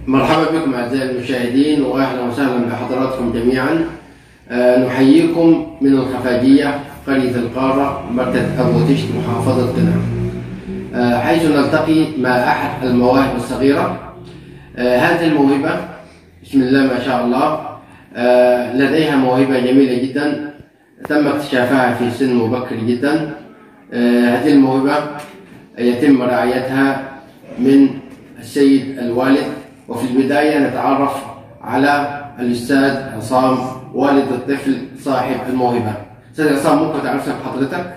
مرحبا بكم أعزائي المشاهدين وأهلا وسهلا بحضراتكم جميعا آه، نحييكم من الخفاجية قرية القارة مركز أبو تشت محافظة قنا آه، حيث نلتقي مع أحد المواهب الصغيرة آه، هذه الموهبة بسم الله ما شاء الله آه، لديها موهبة جميلة جدا تم اكتشافها في سن مبكر جدا آه، هذه الموهبة يتم رعايتها من السيد الوالد وفي البداية نتعرف على الأستاذ عصام والد الطفل صاحب الموهبة أستاذ عصام ممكن تعرفنا بحضرتك؟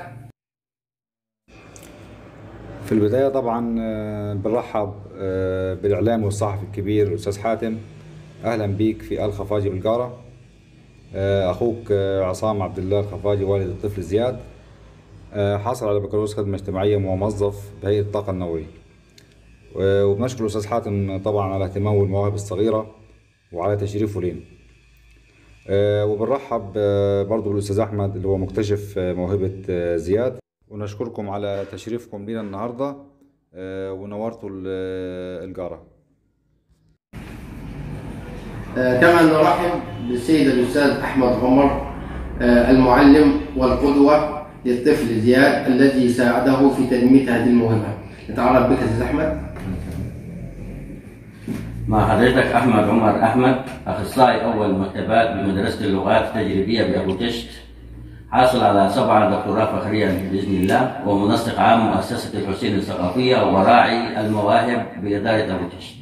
في البداية طبعا آه، بنرحب آه، بالإعلامي والصحفي الكبير الأستاذ حاتم أهلا بيك في آل خفاجي بالقارة آه، أخوك آه، عصام عبد الله الخفاجي والد الطفل زياد آه، حاصل على بكالوريوس خدمة اجتماعية وموظف بهيئة الطاقة النووية و- وبنشكر الأستاذ حاتم طبعا على اهتمامه بالمواهب الصغيرة وعلى تشريفه لنا آه، وبنرحب آه، برضو بالأستاذ أحمد اللي هو مكتشف آه، موهبة آه، زياد ونشكركم على تشريفكم لنا النهاردة آه، ونورتوا ال- القارة آه، كما نرحب بالسيد الأستاذ أحمد عمر آه، المعلم والقدوة للطفل زياد الذي ساعده في تنمية هذه الموهبة نتعرف بك أستاذ أحمد مع حضرتك أحمد عمر أحمد أخصائي أول مكتبات بمدرسة اللغات التجريبية بأبو تشت حاصل على سبعة دكتوراه فخرية بإذن الله ومنسق عام مؤسسة الحسين الثقافية وراعي المواهب بإدارة أبو تشت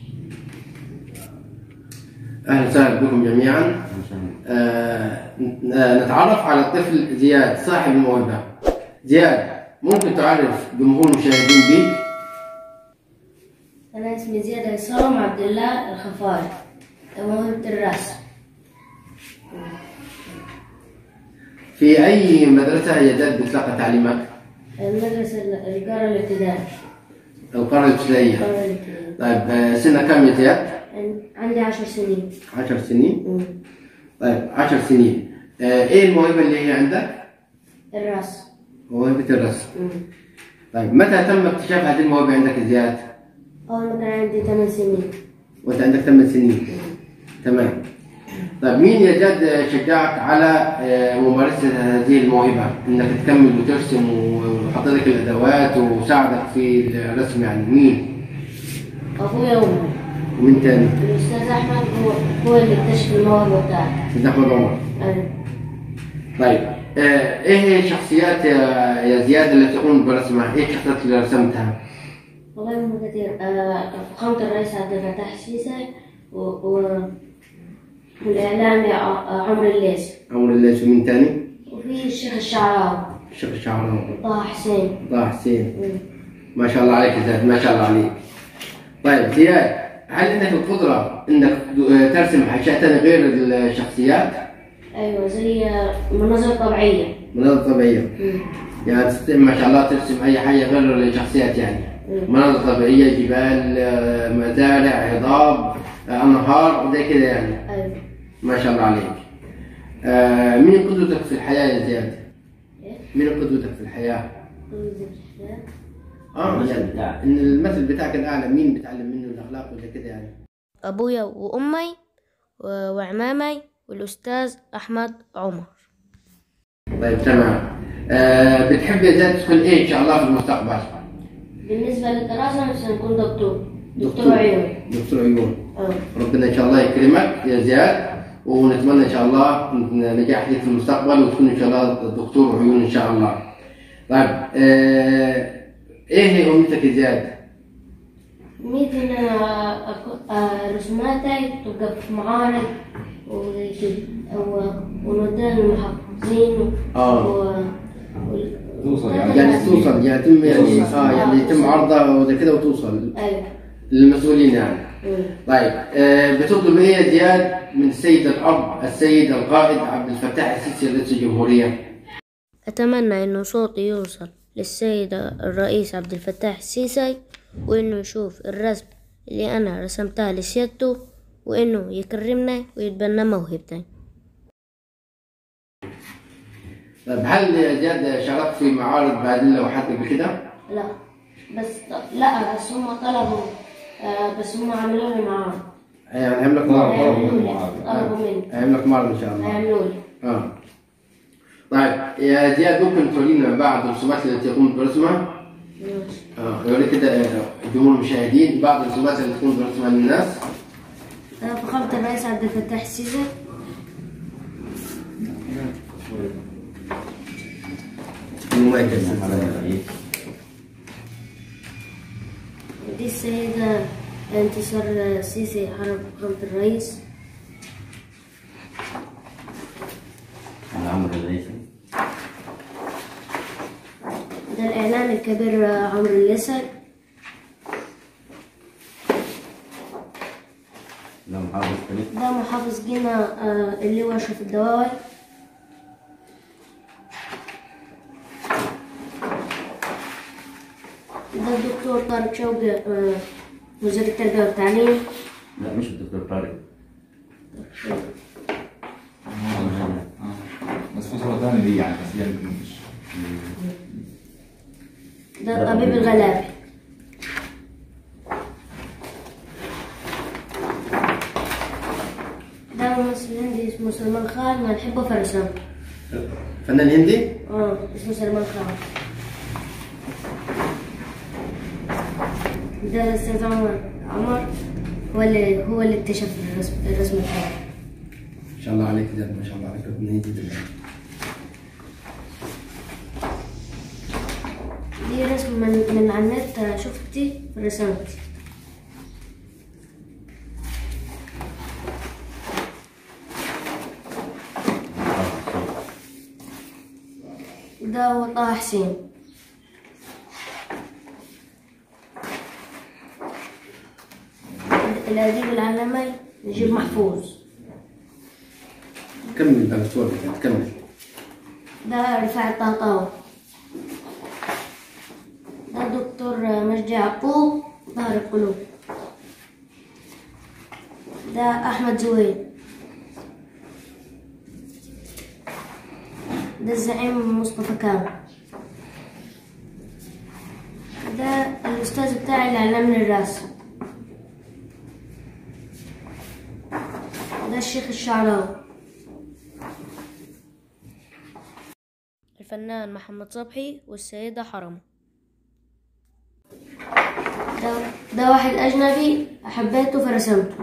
أهلا وسهلا بكم جميعا آه، نتعرف على الطفل زياد صاحب الموهبة زياد ممكن تعرف جمهور المشاهدين بيك أنا اسمي زياد عصام عبد الله الخفاجي موهبة الرسم في أي مدرسة يا زياد بتلقى تعليمك المدرسة القارة الابتدائي القرية الابتدائية القارة الابتدائية طيب آه، سنة كم يا زياد؟ عندي عشر سنين عشر سنين مم. طيب عشر سنين آه، إيه الموهبة اللي هي عندك؟ الرسم موهبة الرسم مم. طيب متى تم اكتشاف هذه الموهبة عندك يا زياد؟ أول ما كان عندي ثمان سنين وأنت عندك ثمان سنين تمام طيب مين يا جاد شجعك على آه، ممارسة هذه الموهبة إنك تكمل وترسم وحط لك الأدوات وساعدك في الرسم يعني مين؟ أخويا وأمي ومين تاني؟ الأستاذ أحمد هو هو اللي اكتشف الموهبة بتاعتي أستاذ أحمد عمر أنا طيب آه، إيه هي الشخصيات يا يا زياد اللي تقوم برسمها؟ إيه الشخصيات اللي رسمتها؟ والله هم كتير آه، فخامة الرئيس عبد الفتاح السيسي و... و... والإعلامي ع- عمرو الليثي عمرو الليث ومين تاني؟ وفي الشيخ الشعراوي الشيخ الشعراوي طه حسين طه حسين مم. ما شاء الله عليك يا زياد ما شاء الله عليك طيب زياد هل عندك القدرة انك ترسم اشياء ثانية غير الشخصيات ايوه زي مناظر طبيعيه مناظر طبيعية مم. يعني تست- ما شاء الله ترسم اي حاجة غير الشخصيات يعني مم. مناظر طبيعية جبال آه، مزارع هضاب آه، انهار وزي كده يعني ايوه ما شاء الله عليك آه، مين قدوتك في الحياة يا زياد؟ إيه؟ مين قدوتك في الحياة؟ اه المثل يعني بتاعك. ان المثل بتاعك الاعلى مين بتعلم منه الاخلاق وزي كده يعني ابويا وامي و- وعمامي والاستاذ احمد عمر طيب تمام آه بتحب يا زياد تكون ايه ان شاء الله في المستقبل؟ بالنسبه للدراسه نفسي نكون دكتور دكتور عيون دكتور عيون اه ربنا ان شاء الله يكرمك يا زياد ونتمنى ان شاء الله نجاح لك في المستقبل وتكون ان شاء الله دكتور عيون ان شاء الله. طيب آه ايه هي امنيتك يا زياد؟ ميت ان أنا أكو- آه، رسوماتي تبقى في معارض وزي كده و- ونوديها للمحافظين آه. و- وال- توصل يعني. يعني توصل يعني يتم يعني توصل. اه يعني يتم توصل. عرضها وزي كده وتوصل ايوه للمسؤولين يعني. مم. طيب آه بتطلب ايه يا زياد من السيد الاب السيد القائد عبد الفتاح السيسي رئيس الجمهوريه؟ أتمنى إنه صوتي يوصل للسيد الرئيس عبد الفتاح السيسي وإنه يشوف الرسم اللي أنا رسمتها لسيادته وإنه يكرمني ويتبنى موهبتي طيب هل يا زياد شاركت في معارض بهذه اللوحات قبل كده؟ لا بس لا بس هم طلبوا آه، بس هم عملوا لي معارض يعني هيعمل لك طلب مرة طلبوا مني هيعمل لك مرة إن شاء الله هيعملوا لي اه طيب يا زياد ممكن تورينا بعض الرسومات التي يقوم برسمها؟ ماشي اه يوريك كده آه، جمهور المشاهدين بعض الرسومات التي تقوم برسمها للناس آه، فخامة الرئيس عبد الفتاح السيسي المميز ودي السيدة انتصار السيسي حرب فخامة الرئيس العمر الرئيسي ده الإعلان الكبير آه، عمرو الليثي ده محافظ كريم ده محافظ جنة آه، اللواء أشرف الدواوي ده الدكتور طارق شوقي آه، وزير التربية والتعليم لا مش الدكتور طارق بس في صورة ثانية دي يعني بس هي مش ده الطبيب الغلابي ده ممثل هندي اسمه سلمان خان ما نحبه فرسان فنان هندي اه اسمه سلمان خان ده الاستاذ عمر عمر هو اللي هو اللي اكتشف الرسم الرسم الحر ما شاء الله عليك زياد ما شاء الله عليك ربنا يهديك دي رسم من من على النت شفتي رسمت ده هو طه حسين الأديب العلامي نجيب محفوظ كمل بقى صورك يعني، كمل ده رفاعي الطهطاوي ده دكتور مجدي يعقوب ظهر القلوب ده أحمد زويل ده الزعيم مصطفى كامل ده الأستاذ بتاعي اللي علمني الرسم ده الشيخ الشعراوي الفنان محمد صبحي والسيدة حرم ده, ده واحد أجنبي حبيته فرسمته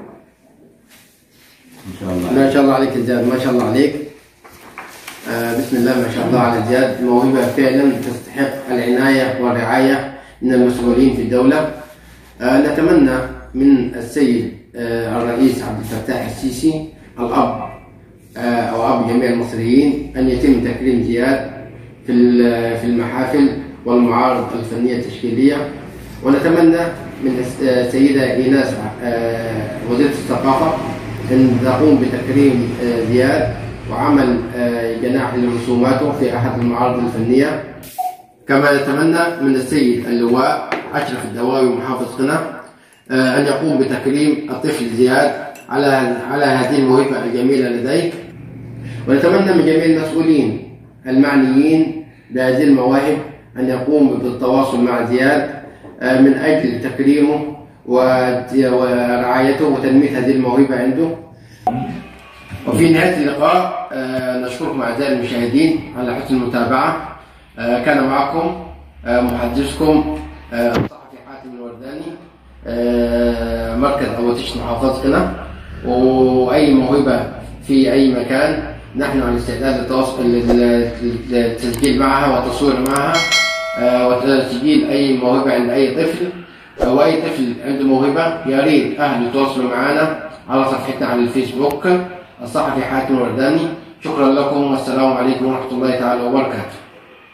ان شاء الله ما شاء الله عليك يا زياد ما شاء الله عليك آه بسم الله ما شاء الله على زياد موهبة فعلا تستحق العناية والرعاية من المسؤولين في الدولة آه نتمنى من السيد آه الرئيس عبد الفتاح السيسي الأب آه أو أب جميع المصريين أن يتم تكريم زياد في ال- في المحافل والمعارض الفنية التشكيلية ونتمنى من الس- آه، السيدة إيناس آه، وزيرة الثقافة أن تقوم بتكريم آه، زياد وعمل آه، جناح لرسوماته في أحد المعارض الفنية كما نتمنى من السيد اللواء أشرف الدواوي محافظ قنا آه، أن يقوم بتكريم الطفل زياد على على هذه الموهبة الجميلة لديه ونتمنى من جميع المسؤولين المعنيين بهذه المواهب أن يقوموا بالتواصل مع زياد آه، من أجل تكريمه وت- ورعايته وتنمية هذه الموهبة عنده وفي نهاية اللقاء آه، نشكركم أعزائي المشاهدين على حسن المتابعة آه، كان معكم آه، محدثكم آه، الصحفي حاتم الورداني آه، مركز أبو تشت محافظة قنا وأي موهبة في أي مكان نحن على استعداد للتواصل لل- للتسجيل معها والتصوير معها آه، وتسجيل أي موهبة عند أي طفل آه، وأي طفل عنده موهبة يا ريت أهله يتواصلوا معنا على صفحتنا على الفيسبوك الصحفي حاتم الورداني شكرا لكم والسلام عليكم ورحمة الله تعالى وبركاته